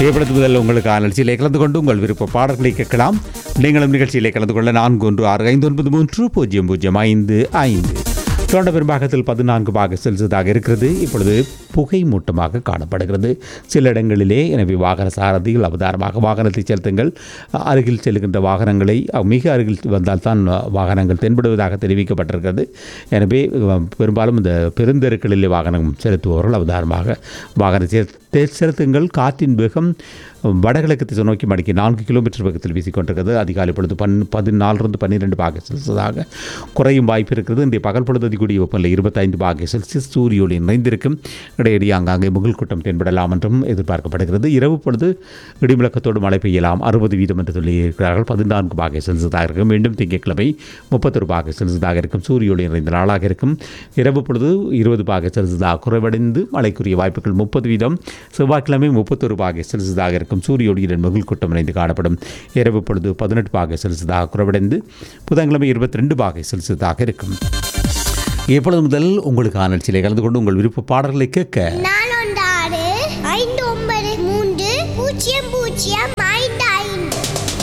இப்பொழுது முதல் உங்களுக்கு நிகழ்ச்சியிலே கலந்து கொண்டு உங்கள் விருப்ப பாடல்களை கேட்கலாம் நீங்களும் நிகழ்ச்சியிலே கலந்து கொள்ள நான்கு ஒன்று ஆறு ஐந்து ஒன்பது மூன்று பூஜ்ஜியம் பூஜ்ஜியம் ஐந்து ஐந்து தொண்ட பெரும்பாகத்தில் பதினான்கு பாக செல்சியஸாக இருக்கிறது இப்பொழுது புகை மூட்டமாக காணப்படுகிறது சில இடங்களிலே எனவே வாகன சாரதிகள் அவதாரமாக வாகனத்தை செலுத்துங்கள் அருகில் செல்கின்ற வாகனங்களை அஹ், மிக அருகில் வந்தால்தான் வாகனங்கள் தென்படுவதாக தெரிவிக்கப்பட்டிருக்கிறது எனவே அஹ், பெரும்பாலும் இந்த பெருந்தெருக்களிலே வாகனம் செலுத்துபவர்கள் அவதாரமாக வாகன செலுத்த செலுத்துங்கள் காற்றின் வேகம் வடகிழக்கு திசை நோக்கி மணிக்கு நான்கு கிலோமீட்டர் வேகத்தில் வீசிக்கொண்டிருக்கிறது அதிகாலை பொழுது பன் பதினாலிருந்து பன்னிரெண்டு பாக செல்சியஸாக குறையும் வாய்ப்பு இருக்கிறது இன்றைய பகல் பொழுது அதிகூடிய வெப்பநிலை இருபத்தைந்து பாக செல்சியஸ் சூரிய ஒளி நிறைந்திருக்கும் இடையிடையே ஆங்காங்கே முகில் கூட்டம் தென்படலாம் என்றும் எதிர்பார்க்கப்படுகிறது இரவு பொழுது இடிமுழக்கத்தோடு மழை பெய்யலாம் அறுபது வீதம் என்று சொல்லியிருக்கிறார்கள் பதினான்கு பாக செல்சியஸாக இருக்கும் மீண்டும் திங்கட்கிழமை முப்பத்தொரு பாக செல்சியஸாக இருக்கும் சூரிய ஒளி நிறைந்த நாளாக இருக்கும் இரவு பொழுது இருபது பாக செல்சியஸாக குறைவடைந்து மழைக்குரிய வாய்ப்புகள் முப்பது வீதம் செவ்வாய்க்கிழமை முப்பத்தொரு பாக செல்சியஸாக இருக்கும் சூரிய ஒளியுடன் முகில் கூட்டம் இணைந்து காணப்படும் இரவு பொழுது பதினெட்டு பாக செல்சியஸாக குறைவடைந்து புதன்கிழமை இருபத்தி ரெண்டு பாகை செல்சியஸாக இருக்கும் எப்பொழுது முதல் உங்களுக்கான நிகழ்ச்சியிலே கலந்து கொண்டு உங்கள் விருப்ப பாடல்களை கேட்க நாலொன்று ஆறு ஐந்து ஒன்பது மூன்று பூஜ்ஜியம் பூஜ்ஜியம் ஐந்து ஐந்து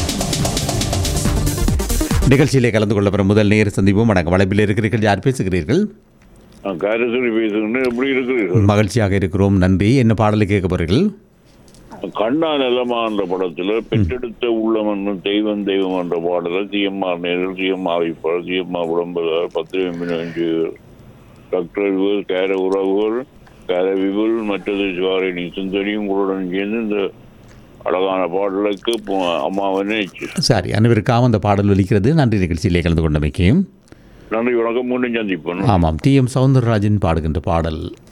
நிகழ்ச்சியிலே கலந்து கொள்ள பெறும் முதல் நேர சந்திப்போம் வணக்கம் வளைப்பில் இருக்கிறீர்கள் யார் பேசுகிறீர்கள் காரசரி பேசுகிறேன் எப்படி இருக்கிறீர்கள் மகிழ்ச்சியாக இருக்கிறோம் நன்றி என்ன பாடலை கேட்க போறீர்கள் கண்ணா நிலமா என்ற படத்துல பெற்றெடுத்த உள்ளம் என்னும் தெய்வம் தெய்வம் என்ற பாடல சிஎம்ஆர் நேரில் சிஎம்ஆர் வைப்பாளர் சிஎம்ஆர் விளம்பரம் பத்திரிகை டாக்டர் விபுல் கேர உறவுகள் கேர விபுல் மற்றது சிவாரணி சுந்தரி உங்களுடன் சேர்ந்து இந்த அழகான பாடலுக்கு பு- அம்மாவனே சரி அனைவருக்காக அந்த பாடல் ஒலிக்கிறது நன்றி நிகழ்ச்சியிலே கலந்து கொண்டமைக்கும் நன்றி வணக்கம் மீண்டும் சந்திப்போம் ஆமாம் டி எம் சவுந்தரராஜன் பாடுகின்ற பாடல்